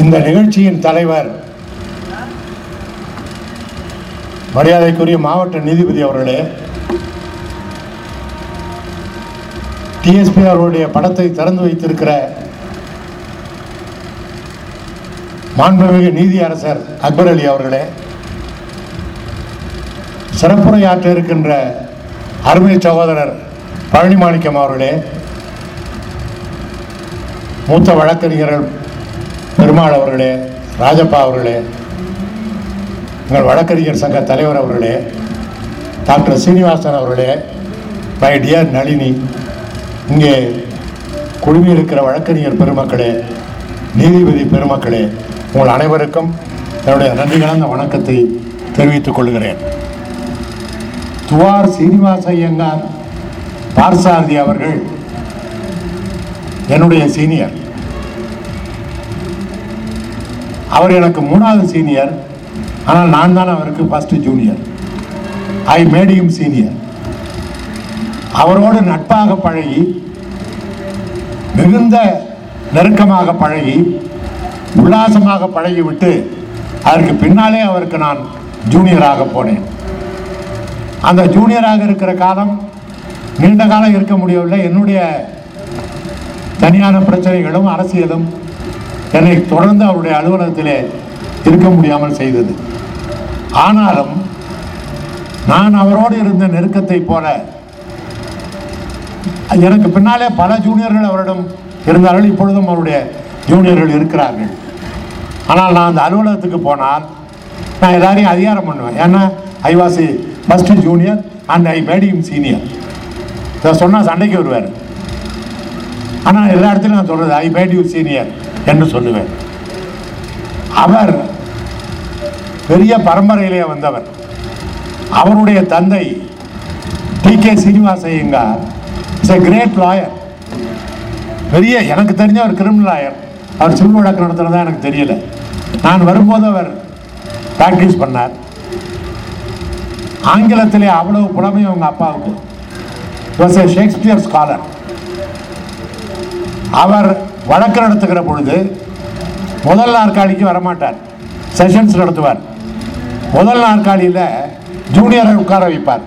இந்த நிகழ்ச்சியின் தலைவர் மரியாதைக்குரிய மாவட்ட நீதிபதி அவர்களே டிஎஸ்பி அவர்களுடைய படத்தை திறந்து வைத்திருக்கிற மாண்புமிகு நீதி அரசர் அக்பர் அலி அவர்களே சிறப்புரையாற்ற இருக்கின்ற அருமை சகோதரர் பழனி மாணிக்கம் அவர்களே மூத்த வழக்கறிஞர்கள் பெருமாள் அவர்களே ராஜப்பா அவர்களே எங்கள் வழக்கறிஞர் சங்க தலைவர் அவர்களே டாக்டர் சீனிவாசன் அவர்களே மை டியர் நளினி இங்கே குழுமியிருக்கிற வழக்கறிஞர் பெருமக்களே நீதிபதி பெருமக்களே உங்கள் அனைவருக்கும் என்னுடைய நன்றி கலந்த வணக்கத்தை தெரிவித்துக் கொள்கிறேன் துவார் சீனிவாச ஐயங்கார் பார்சாரதி அவர்கள் என்னுடைய சீனியர் அவர் எனக்கு மூணாவது சீனியர் ஆனால் நான் தான் அவருக்கு first junior I made him senior அவரோடு நட்பாக பழகி மிகுந்த நெருக்கமாக பழகி உல்லாசமாக பழகிவிட்டு அதற்கு பின்னாலே அவருக்கு நான் ஜூனியராக போனேன் அந்த ஜூனியராக இருக்கிற காலம் நீண்ட காலம் இருக்க முடியவில்லை என்னுடைய தனியான பிரச்சனைகளும் அரசியலும் என்னை தொடர்ந்து அவருடைய அலுவலகத்திலே இருக்க முடியாமல் செய்தது ஆனாலும் நான் அவரோடு இருந்த நெருக்கத்தை போல எனக்கு பின்னாலே பல ஜூனியர்கள் அவரிடம் இருந்தார்கள் இப்பொழுதும் அவருடைய ஜூனியர்கள் இருக்கிறார்கள் ஆனால் நான் அந்த அலுவலகத்துக்கு போனால் நான் எல்லாரையும் அதிகாரம் பண்ணுவேன் ஏன்னா I was first junior and I made him senior இதை சொன்னால் சண்டைக்கு வருவார் ஆனால் எல்லா இடத்துலையும் நான் சொல்கிறது ஐ மேட் யூ சீனியர் என்று சொல்லுவேன் அவர் பெரிய பரம்பரையிலே வந்தவர் அவருடைய தந்தை T K Srinivasa Iyengar is a great lawyer பெரிய எனக்கு தெரிஞ்ச ஒரு கிரிமினல் லாயர் அவர் சிவில் வழக்கு நடத்துனதா எனக்கு தெரியல நான் வரும்போது அவர் ப்ராக்டிஸ் பண்ணார் ஆங்கிலத்திலே அவ்வளவு புலமை அவங்க அப்பாவுக்கு வாஸ் ஏ ஷேக்ஸ்பியர் ஸ்காலர் அவர் வழக்கு நடத்துகிற பொழுது முதல் நாற்காலிக்கு வரமாட்டார் செஷன்ஸ் நடத்துவார் முதல் நாற்காலியில் ஜூனியரை உட்கார வைப்பார்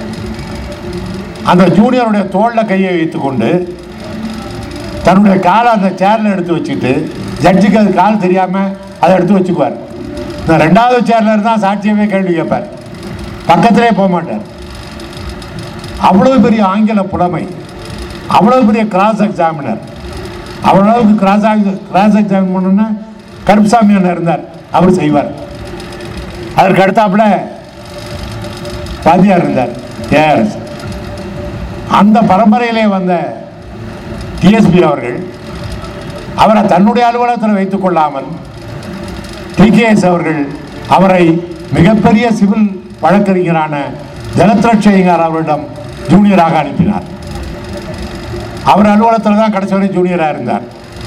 அந்த ஜூனியருடைய தோளில் கையை வைத்துக்கொண்டு தன்னுடைய காலை அந்த சேரில் எடுத்து வச்சுட்டு ஜட்ஜுக்கு அது கால் தெரியாமல் அதை எடுத்து வச்சுக்குவார் இந்த ரெண்டாவது சேர்ல இருந்தால் சாட்சியமே கேள்வி கேட்பார் பக்கத்திலே போக மாட்டார் அவ்வளவு பெரிய ஆங்கில புலமை அவ்வளவு பெரிய கிராஸ் எக்ஸாமினர் அவ்வளவுக்கு கிராஸ் கிராஸ் எக்ஸாமின் பண்ணணும்னா கருப்புசாமி அண்ணன் இருந்தார் அவர் செய்வார் அதற்கு அடுத்தாப்புல பாதியார் இருந்தார் ஏஆர்எஸ் அந்த பரம்பரையிலே வந்த டிஎஸ்பி அவர்கள் அவரை தன்னுடைய அலுவலகத்தில் வைத்துக் கொள்ளாமல் டிகேஎஸ் அவர்கள் அவரை மிகப்பெரிய சிவில் வழக்கறிஞரான ஜலத்ரட்சையங்கார் அவரிடம் ஜூனியராக அனுப்பினார் அவர் அலுவலகத்தில் தான் கடைசி வரை ஜூனியராக இருந்தார்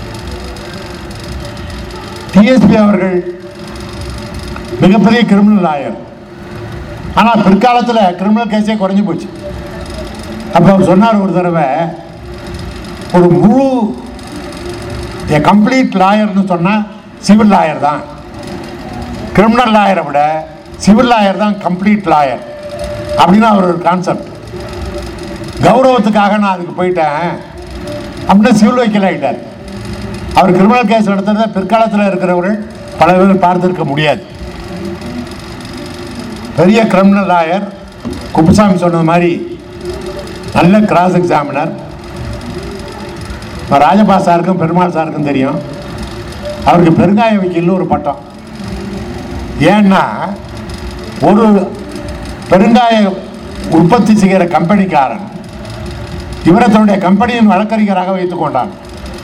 டிஎஸ்பி அவர்கள் மிகப்பெரிய கிரிமினல் லாயர் ஆனால் பிற்காலத்தில் கிரிமினல் கேஸே குறைஞ்சு போச்சு அப்போ அவர் சொன்னார் ஒரு தடவை ஒரு முழு ஏ கம்ப்ளீட் லாயர்னு சொன்னால் சிவில் லாயர் தான் கிரிமினல் லாயரை விட சிவில் லாயர் தான் கம்ப்ளீட் லாயர் அப்படின்னு அவர் ஒரு கான்செப்ட் கௌரவத்துக்காக நான் அதுக்கு போயிட்டேன் அப்படின்னு சிவில் வைக்கல் ஆகிட்டார் அவர் கிரிமினல் கேஸ் நடத்துறத பிற்காலத்தில் இருக்கிறவர்கள் பல பேர் பார்த்துருக்க முடியாது பெரிய கிரிமினல் லாயர் குப்புசாமி சொன்னது மாதிரி நல்ல கிராஸ் எக்ஸாமினர் ராஜபா சாருக்கும் பெருமாள் சாருக்கும் தெரியும் அவருக்கு பெருங்காய வக்கீல்னு ஒரு பட்டம் ஏன்னா ஒரு பெருங்காய உற்பத்தி செய்கிற கம்பெனிக்காரன் இவரை தன்னுடைய கம்பெனியின் வழக்கறிஞராக வைத்துக் கொண்டான்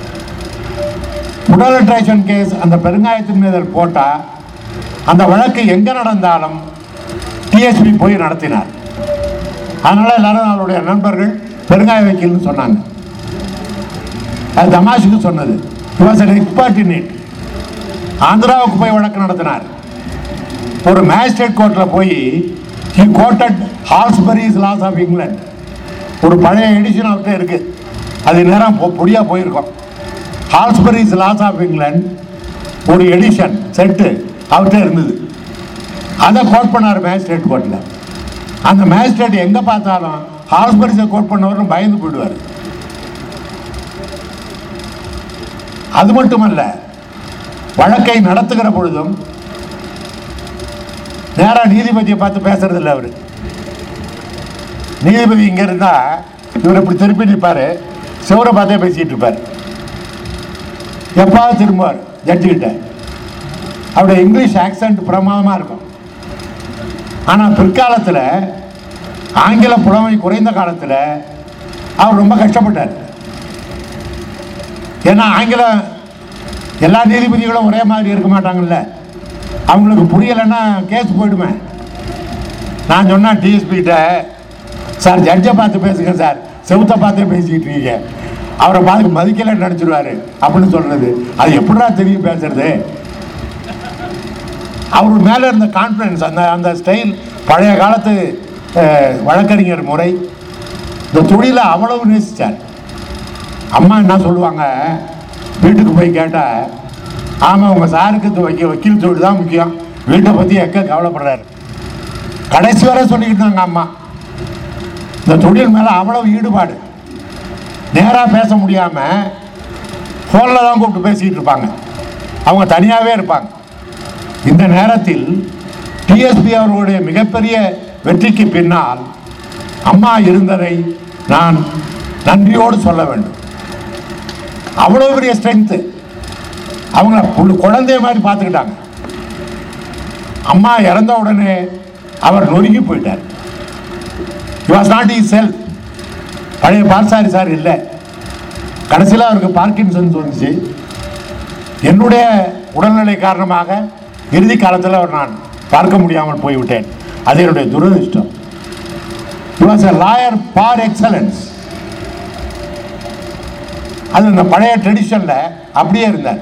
புடலட்ரேஷன் கேஸ் அந்த பெருங்காயத்தின் மீது போட்டால் அந்த வழக்கு எங்கே நடந்தாலும் டிஎஸ்பி போய் நடத்தினார் அதனால எல்லாரும் அவருடைய நண்பர்கள் பெருங்காய வக்கீல்னு சொன்னாங்க அது தமாஷுக்கு சொன்னது was an expert in it ஆந்திராவுக்கு போய் வழக்கு நடத்தினார் ஒரு மேஜிஸ்ட்ரேட் கோர்ட்டில் போய் he quoted Halsbury's laws of England ஒரு பழைய எடிஷன் அவர்கிட்ட இருக்கு அது நேரம் பொடியாக போயிருக்கோம் ஹால்ஸ்பரிஸ் லாஸ் ஆஃப் இங்கிலாந்து ஒரு எடிஷன் செட்டு அவர்கிட்ட இருந்தது அதை கோட் பண்ணார் மேஜிஸ்ட்ரேட் கோர்ட்டில் அந்த மேஜிஸ்ட்ரேட் எங்கே பார்த்தாலும் ஹாஸ்பிட்டல்ஸை கோட் பண்ணவரும் பயந்து போயிடுவார் அது மட்டுமல்ல வழக்கை நடத்துகிற பொழுதும் நேரா நீதிபதியை பார்த்து பேசுறது இல்லை அவரு நீதிபதி இங்க இருந்தா இவர் இப்படி திருப்பி நிற்பாரு சிவரை பார்த்தே பேசிட்டு இருப்பார் எப்பாவது திரும்புவார் ஜட்ஜி கிட்ட அவருடைய இங்கிலீஷ் ஆக்சன்ட் பிரமாதமா இருக்கும் ஆனா பிற்காலத்தில் ஆங்கில புலமை குறைந்த காலத்தில் அவர் ரொம்ப கஷ்டப்பட்டார் ஏன்னா ஆங்கிலம் எல்லா நீதிபதிகளும் ஒரே மாதிரி இருக்க மாட்டாங்கல்ல அவங்களுக்கு புரியலைன்னா கேஸ் போயிடுமே நான் சொன்னேன் டிஎஸ்பி கிட்ட சார் ஜட்ஜை பார்த்து பேசுங்க சார் செவுத்தை பார்த்தே பேசிக்கிட்டு இருக்கீங்க அவரை பார்த்து மதிக்கலைன்னு நினச்சிருவாரு அப்படின்னு சொல்றது அது எப்படிடா தெரியும் பேசுறது அவர் மேலே இருந்த கான்ஃபிடன்ஸ் அந்த அந்த ஸ்டைல் பழைய காலத்து அஹ், வழக்கறிஞர் முறை இந்த தொழிலை அவ்வளவு நேசிச்சார் அம்மா என்ன சொல்லுவாங்க வீட்டுக்கு போய் கேட்டால் ஆமாம் உங்கள் சாருக்கு இது வைக்க வக்கீல் தொழில் தான் முக்கியம் வீட்டை பற்றி எக்க கவலைப்படுறாரு கடைசி வரை சொல்லிக்கிட்டு இருந்தாங்க அம்மா இந்த தொழில் மேலே அவ்வளவு ஈடுபாடு நேராக பேச முடியாமல் ஃபோனில் தான் கூப்பிட்டு பேசிக்கிட்டு இருப்பாங்க அவங்க தனியாகவே இருப்பாங்க இந்த நேரத்தில் டிஎஸ்பி அவர்களுடைய மிகப்பெரிய வெற்றிக்கு பின்னால் அம்மா இருந்ததை நான் நன்றியோடு சொல்ல வேண்டும் அவ்வளோ பெரிய ஸ்ட்ரென்த்து அவங்கள புல் குழந்தைய மாதிரி பார்த்துக்கிட்டாங்க அம்மா இறந்த உடனே அவர் நொறுங்கி போயிட்டார் he was not his self பழைய பார்சாரி சார் இல்லை கடைசியில் அவருக்கு பார்க்கின்சன்ஸ் வந்துச்சு என்னுடைய உடல்நிலை காரணமாக இறுதி காலத்தில் அவர் நான் பார்க்க முடியாமல் போய்விட்டேன் அது என்னுடைய துரதிர்ஷ்டம் he was a lawyer par excellence அது இந்த பழைய ட்ரெடிஷனில் அப்படியே இருந்தார்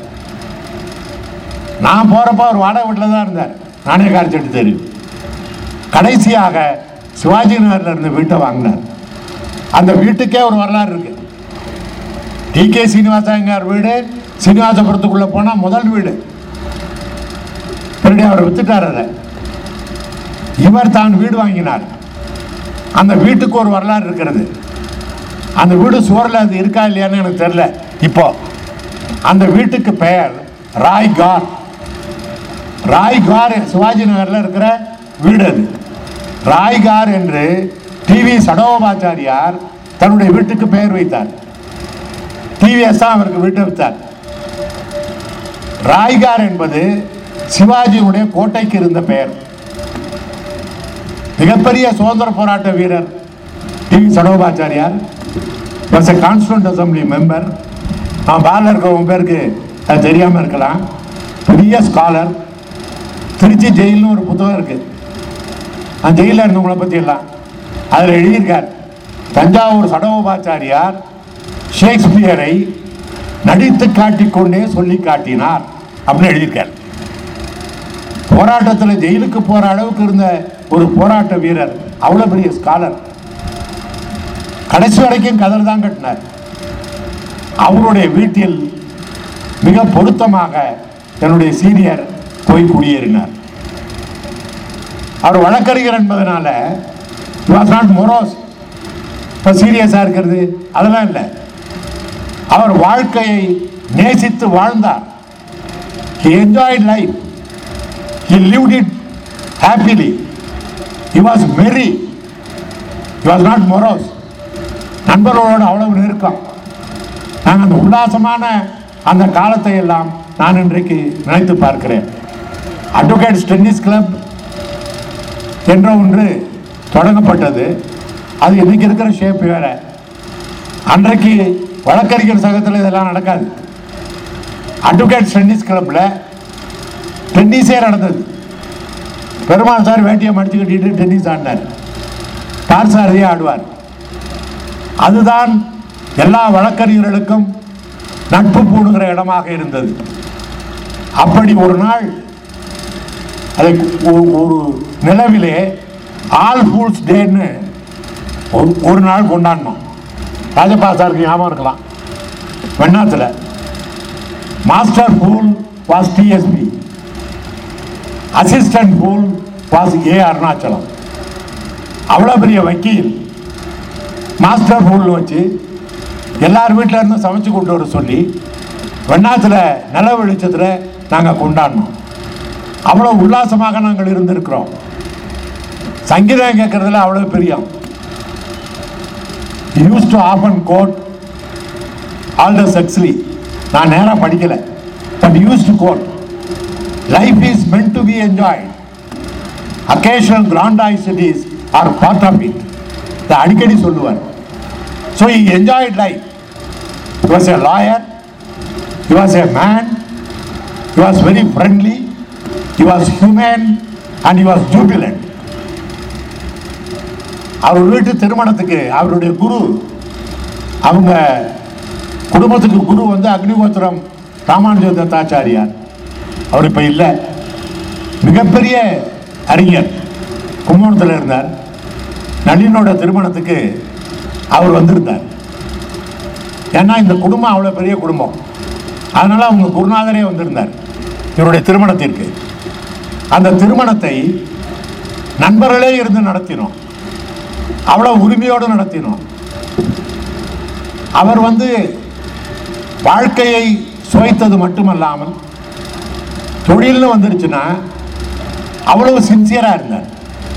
நான் போகிறப்ப அவர் வாடகை வீட்டில் தான் இருந்தார் நானே காரிச்செட்டு தெரியும் கடைசியாக சிவாஜி நகரில் இருந்த வீட்டை வாங்கினார் அந்த வீட்டுக்கே ஒரு வரலாறு இருக்கு டி கே சீனிவாசங்கார் வீடு சீனிவாசபுரத்துக்குள்ளே போனால் முதல் வீடு பின்னாடி அவர் வித்துட்டார் அதை இவர் தான் வீடு வாங்கினார் அந்த வீட்டுக்கு ஒரு வரலாறு இருக்கிறது அந்த வீடு சுவரில் அது இருக்கா இல்லையான்னு எனக்கு தெரியல இப்போ அந்த வீட்டுக்கு பெயர் ராய் கார் ராய் கார் சிவாஜி நகரில் இருக்கிற வீடு அது ராய் கார் என்று டிவி சடோபாச்சாரியார் தன்னுடைய வீட்டுக்கு பெயர் வைத்தார் டிவிஎஸ் தான் அவருக்கு வீட்டை வைத்தார் ராய்கார் என்பது சிவாஜியினுடைய கோட்டைக்கு இருந்த பெயர் மிகப்பெரிய சுதந்திர போராட்ட வீரர் T V Sadagopachariar was a constant assembly member நான் பாலில் இருக்கிறவங்க பேருக்கு அது தெரியாமல் இருக்கலாம் பெரிய ஸ்காலர் திருச்சி ஜெயில்னு ஒரு புத்தகம் இருக்கு அந்த ஜெயிலில் இருந்தவங்களை பற்றி எல்லாம் அதில் எழுதியிருக்கார் தஞ்சாவூர் சடோபாச்சாரியார் ஷேக்ஸ்பியரை நடித்து காட்டிக்கொண்டே சொல்லி காட்டினார் அப்படின்னு எழுதியிருக்கார் போராட்டத்தில் ஜெயிலுக்கு போற அளவுக்கு இருந்த ஒரு போராட்ட வீரர் அவ்வளவு பெரிய ஸ்காலர் கடைசி வரைக்கும் கதர் தான் கட்டினார் அவருடைய வீட்டில் மிக பொருத்தமாக என்னுடைய சீனியர் போய் குடியேறினார் அவர் வழக்கறிஞர் என்பதனால வாஸ் நாட் மொரோஸ் இப்போ சீரியஸாக இருக்கிறது அதெல்லாம் இல்லை அவர் வாழ்க்கையை நேசித்து வாழ்ந்தார் he enjoyed life he lived it happily he was merry he was not morose நண்பர்களோடு அவ்வளவு நெருக்கம் நான் அந்த உல்லாசமான அந்த காலத்தை எல்லாம் நான் இன்றைக்கு நினைத்து பார்க்கிறேன் அட்வொகேட்ஸ் டென்னிஸ் கிளப் என்ற ஒன்று தொடங்கப்பட்டது அது இன்னைக்கு இருக்கிற ஷேப் வேற அன்றைக்கு வழக்கறிஞர் சங்கத்தில் இதெல்லாம் நடக்காது அட்வொகேட் டென்னிஸ் கிளப்பில் டென்னிஸே நடந்தது பெருமாள் சார் வேட்டியை மடிச்சு கட்டிட்டு டென்னிஸ் ஆடினார் பார்சாரதியே ஆடுவார் அதுதான் எல்லா வழக்கறிஞர்களுக்கும் நட்பு பூணுகிற இடமாக இருந்தது அப்படி ஒரு நாள் அதை ஒரு- ஒரு நிலவிலே ஆல் ஃபூல்ஸ் டேன்னு ஒரு ஒரு நாள் கொண்டாடினோம் ராஜபாசாருக்கு ஞாபகம் இருக்கலாம் வெண்ணாத்தில் master fool was TSP. Assistant fool was A. Arunachalam அவ்வளோ பெரிய வக்கீல் மாஸ்டர் ஃபூல்னு வச்சு எல்லார் வீட்டில இருந்தும் சமைச்சு கொண்டு வர சொல்லி வெண்ணாத்தில் நில வெளிச்சத்தில் நாங்கள் கொண்டாடினோம் அவ்வளோ உல்லாசமாக நாங்கள் இருந்திருக்கிறோம் சங்கீதம் கேட்கறதுல அவ்வளோ பிரியம் used to often quote Aldous Huxley நான் நேராக படிக்கலை but used to quote life is meant to be enjoyed occasional grandiosities are part of it இதை அடிக்கடி சொல்லுவார் so he enjoyed life he was a lawyer he was a man he was very friendly he was human and he was jubilant அவர் வீட்டு திருமணத்துக்கு அவருடைய குரு அவங்க குடும்பத்துக்கு குரு வந்து அக்னிகோத்திரம் ராமானுஜ தத்தாச்சாரியார் அவர் இப்போ இல்லை மிகப்பெரிய அறிஞர் கும்பகோணத்தில் இருந்தார் நளினோட திருமணத்துக்கு அவர் வந்திருந்தார் ஏன்னா இந்த குடும்பம் அவ்வளோ பெரிய குடும்பம் அதனால அவங்க குருநாதரே வந்திருந்தார் இவருடைய திருமணத்திற்கு அந்த திருமணத்தை நண்பர்களே இருந்து நடத்தினோம் அவ்வளோ உரிமையோடு நடத்தினோம் அவர் வந்து வாழ்க்கையை சுவைத்தது மட்டுமல்லாமல் தொழில்னு வந்துருச்சுன்னா அவ்வளவு சின்சியரா இருந்தார்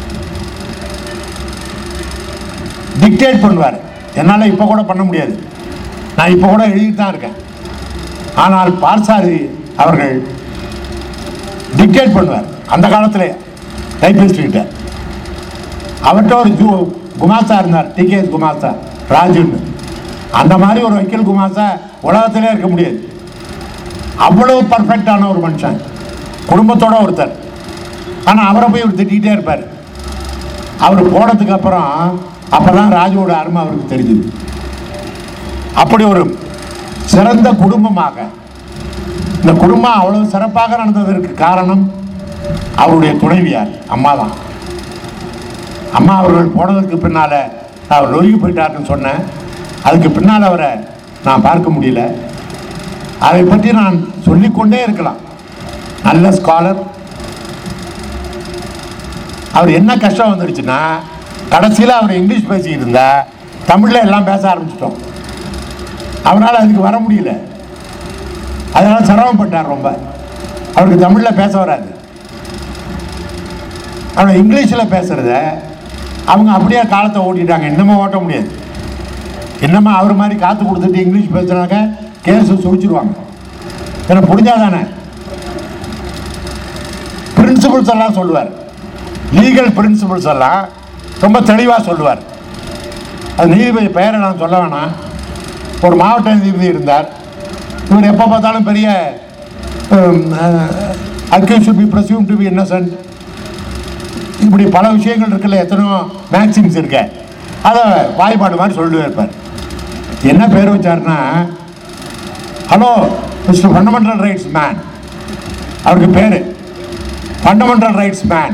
டிக்டேட் பண்ணுவார் என்னால் இப்போ கூட பண்ண முடியாது நான் இப்போ கூட எழுதிட்டு தான் இருக்கேன் ஆனால் பார்சாரி அவர்கள் டிக்டேட் பண்ணுவார் அந்த காலத்திலே டைபிஸ்ட்கிட்ட அவர்கிட்ட ஒரு ஜூ குமாஸ்தா இருந்தார் டிகேஎஸ் குமாஸ்தா ராஜுன்னு அந்த மாதிரி ஒரு வக்கீல் குமாஸ்தா உலகத்திலே இருக்க முடியாது அவ்வளவு பர்ஃபெக்டான ஒரு மனுஷன் குடும்பத்தோட ஒருத்தர் ஆனால் அவரை போய் இவர் திட்டிகிட்டே இருப்பார் அவர் போனதுக்கு அப்புறம் அப்பதான் ராஜுவோட அருமை அவருக்கு தெரிஞ்சுது அப்படி ஒரு சிறந்த குடும்பமாக இந்த குடும்பம் அவ்வளவு சிறப்பாக நடந்ததற்கு காரணம் அவருடைய துணைவியார் அம்மா தான் அம்மா அவர்கள் போனதற்கு பின்னால அவர் நொறுங்கி போயிட்டாருன்னு சொன்னேன் அதுக்கு பின்னால் அவரை நான் பார்க்க முடியல அதை பற்றி நான் சொல்லிக்கொண்டே இருக்கலாம் நல்ல ஸ்காலர் அவர் என்ன கஷ்டம் வந்துடுச்சுன்னா கடைசியில் அவர் இங்கிலீஷ் பேசிக்கிட்டு இருந்தா தமிழில் எல்லாம் பேச ஆரம்பிச்சிட்டோம் அவரால் அதுக்கு வர முடியல அதனால சிரமப்பட்டார் ரொம்ப அவருக்கு தமிழில் பேச வராது ஆனால் இங்கிலீஷில் பேசுகிறத அவங்க அப்படியே காலத்தை ஓட்டிட்டாங்க இன்னமும் ஓட்ட முடியாது என்னமா அவர் மாதிரி காத்து கொடுத்துட்டு இங்கிலீஷ் பேசுனாக்க கேஸ் சுழிச்சிருவாங்க ஏன்னா புரிஞ்சாதானே பிரின்சிபல்ஸ் எல்லாம் சொல்லுவார் லீகல் பிரின்சிபல்ஸ் எல்லாம் ரொம்ப தெளிவாக சொல்லுவார் அது நீதிபதி பெயரை நான் சொல்ல வேணாம் ஒரு மாவட்ட நீதிபதி இருந்தார் இவர் எப்போ பார்த்தாலும் பெரிய accused should be presumed to be innocent இப்படி பல விஷயங்கள் இருக்குல்ல எத்தனையோ மேக்சிம்ஸ் இருக்க அதை வாய்ப்பாடு மாதிரி சொல்லிட்டு இருப்பார் என்ன பேர் வச்சாருன்னா hello mister fundamental rights man அவருக்கு பேர் ஃபண்டமெண்டல் ரைட்ஸ் மேன்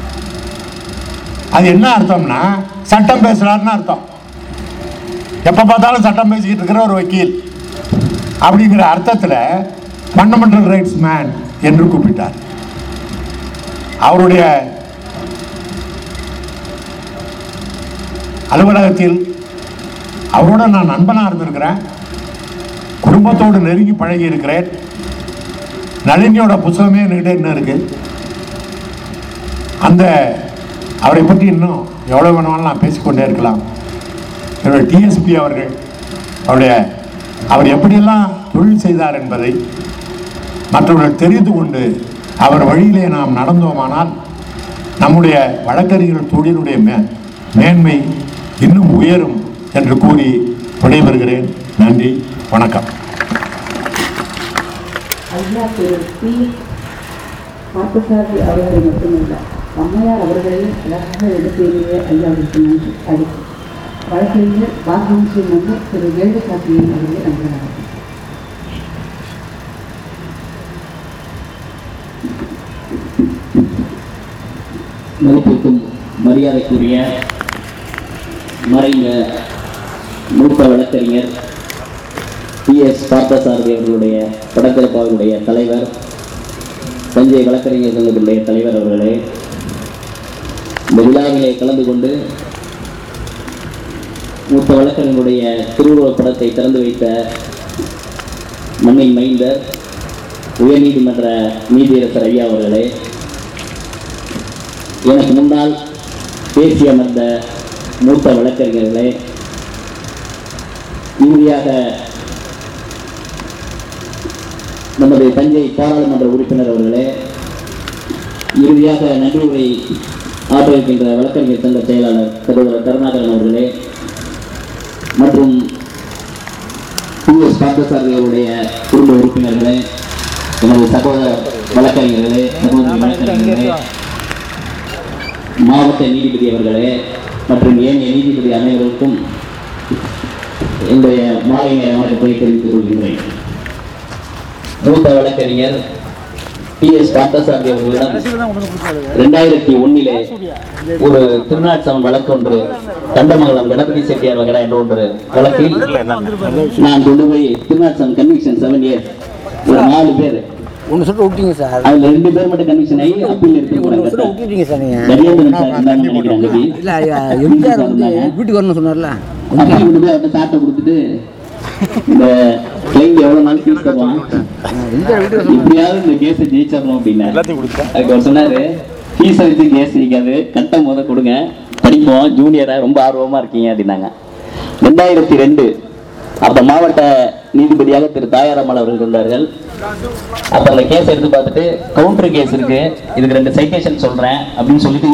அது என்ன அர்த்தம்னா சட்டம் பேசுறாருன்னு அர்த்தம் எப்போ பார்த்தாலும் சட்டம் பேசிக்கிட்டு இருக்கிற ஒரு வக்கீல் அப்படிங்கிற அர்த்தத்தில் ஃபண்டமெண்டல் ரைட்ஸ் மேன் என்று கூப்பிட்டார் அவருடைய அலுவலகத்தில் அவரோட நான் நண்பனாக இருந்திருக்கிறேன் குடும்பத்தோடு நெருங்கி பழகி இருக்கிறேன் நளினியோட புத்தகமே என்கிட்ட இன்னும் இருக்கு அந்த அவரை பற்றி இன்னும் எவ்வளோ வேணுமாலும் நான் பேசிக்கொண்டே இருக்கலாம் என்னுடைய டிஎஸ்பி அவர்கள் அவருடைய அவர் எப்படியெல்லாம் தொழில் செய்தார் என்பதை மற்றவர்கள் தெரிந்து கொண்டு அவர் வழியிலே நாம் நடந்தோமானால் நம்முடைய வழக்கறிஞர்கள் தொழிலுடைய மே மேன்மை இன்னும் உயரும் என்று கூறி விடைபெறுகிறேன் நன்றி வணக்கம் ஐயா திரு பி பார்த்தசாரதி அவர்களை மட்டுமல்ல அம்மையார் அவர்களையும் அழகாக எடுத்தேறிய ஐயாவிற்கு நன்றி அளித்து வழக்கறிஞர் வாகனத்தை வந்து திரு வேண்டு காப்பியன் அவர்களை அனுப்பினார் மதிப்பிற்கும் மரியாதைக்குரிய மறைந்த மூத்த வழக்கறிஞர் பி எஸ் பார்த்தசாரதி அவர்களுடைய படத்திறப்பாளருடைய தலைவர் தஞ்சை வழக்கறிஞர் சங்கத்தினுடைய தலைவர் அவர்களே இந்த விழாவிலே கலந்து கொண்டு மூத்த வழக்கறிஞருடைய திருவுருவப் படத்தை திறந்து வைத்த மண்ணின் மைந்தர் உயர்நீதிமன்ற நீதியரசர் ஐயா அவர்களே எனக்கு முன்னால் பேசி அமர்ந்த மூத்த வழக்கறிஞர்களே இறுதியாக நமது தஞ்சை பாராளுமன்ற உறுப்பினர் அவர்களே இறுதியாக நன்றி உரை ஆற்ற இருக்கின்ற வழக்கறிஞர் சங்க செயலாளர் சகோதரர் கருணாகரன் அவர்களே மற்றும் பி எஸ் பார்த்தசாரதி அவருடைய குடும்ப உறுப்பினர்களே எனது சகோதர வழக்கறிஞர்களே சகோதரி வழக்கறிஞர்களே மாவட்ட நீதிபதி அவர்களே மற்றும் ஏனைய நீதிபதி அனைவருக்கும் என்னுடைய மாலை நேர வணக்கத்தை தெரிவித்துக் கொள்கின்றேன் மூத்த வழக்கறிஞர் பி எஸ் பார்த்தசாரதி அவர்களிடம் ரெண்டாயிரத்தி ஒன்னிலே ஒரு திருநாட்சம் வழக்கு ஒன்று தண்டமங்கலம் கணபதி செட்டியார் வகடா என்ற ஒன்று வழக்கில் நான் கொண்டு போய் திருநாட்சம் கன்விக்ஷன் செவன் இயர்ஸ் ஒரு நாலு பேர் ஒன்று சொல்லிட்டு விட்டீங்க சார் அதுல ரெண்டு பேர் மட்டும் கன்விக்ஷன் ஆகி அப்பீல் எடுத்து ஒன்று சொல்லிட்டு போனாங்க விட்டுட்டீங்க சார் நீங்கள் கஜேந்திரன் சார் இருந்தாங்கன்னு நினைக்கிறேன் அன்னைக்கு. இல்லை எம்ஜிஆர் வந்து வீட்டுக்கு வரணும்னு சொன்னார்ல அப்பீல் கொண்டு போய் அவர்கிட்ட சாட்டை கொடுத்துட்டு இந்த கிளைண்ட் எவ்வளவு நாள் ஃபீஸ் தருவான் எம்ஜிஆர் வீட்டுக்கு இப்படியாவது இந்த கேஸை ஜெயிச்சிடணும் அப்படின்னா அதுக்கு அவர் சொன்னாரு ஃபீஸை வச்சு கேஸ் ஜெயிக்காது கட்டம் போத கொடுங்க படிப்போம் ஜூனியரா ரொம்ப ஆர்வமா இருக்கீங்க அப்படின்னாங்க ரெண்டாயிரத்தி ரெண்டு அப்ப மாவட்ட நீதிபதியாக திரு தாயாரம்மாள் அவர்கள் இருந்தார்கள் அப்ப அந்த கேஸ் எடுத்து பார்த்துட்டு கவுண்டர் கேஸ் இருக்கு இதுக்கு ரெண்டு சைட்டேஷன் சொல்றேன் அப்படின்னு சொல்லிட்டு